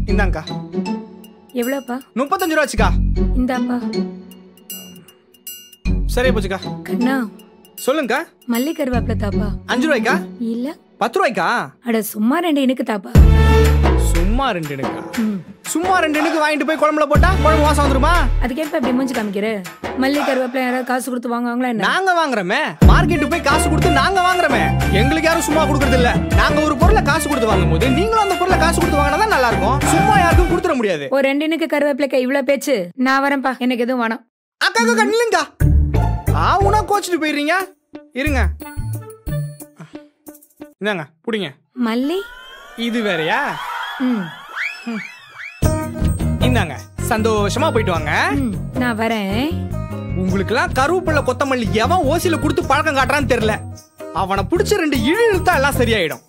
இந்தாங்கக்கா எவ்வளோப்பா முப்பத்தஞ்சு ரூபா வச்சுக்கா இந்தாப்பா சரியா போச்சுக்கா கண்ணா சொல்லுங்கக்கா மல்லி கருவேப்பிலை தாப்பா அஞ்சு ரூபாய்க்கா இல்ல பத்து ரூபாய்க்கா அட சும்மா ரெண்டு இனுக்கு தாப்பா சும்மா ரெண்டு எனக்கா ம் சும்மா ரெண்டு எனக்கு வாங்கிட்டு போய் குழம்புல போட்டா குழம்பு வாசம் வந்துருமா அதுக்கேற்ப இப்படி மூஞ்சி காமிக்கிற மல்லி கருவேப்பிலை யாராவது காசு கொடுத்து வாங்குவாங்களா என்ன நாங்க வாங்குறோமே மார்க்கெட்டு போய் காசு கொடுத்து நாங்க வாங்குறோமே எங்களுக்கு யாரும் சும்மா கொடுக்கறது இல்ல நாங்க ஒரு பொருளை காசு கொடுத்து வாங்கும் போது நீங்களும் அந்த பொருளை காசு கொடுத்து வாங்கினா தான் நல்லா இருக்கும் சும்மா யாருக்கும் கொடுத்துட முடியாது ஒரு ரெண்டு இனுக்கு கருவேப்பிலைக்கா இவ்வளவு பேச்சு நான் வரேன்ப்பா எனக்கு எதுவும் வேணாம் அக்கா அக்கா நில்லுங்கக்கா ஆவுனா கோச்சிட்டு போயிடுறீங்க இருங்க இந்தாங்க புடிங்க மல்லி இது வேறயா ம் இந்தாங்க சந்தோஷமா போயிட்டு வாங்க ம் நான் வரேன் உங்களுக்கெல்லாம் கருவேப்பிள்ளை கொத்தமல்லி எவன் ஓசியில கொடுத்து பழக்கம் காட்டுறான்னு தெரியல அவனை பிடிச்ச ரெண்டு இழு இழுத்தா எல்லாம் சரியாயிடும்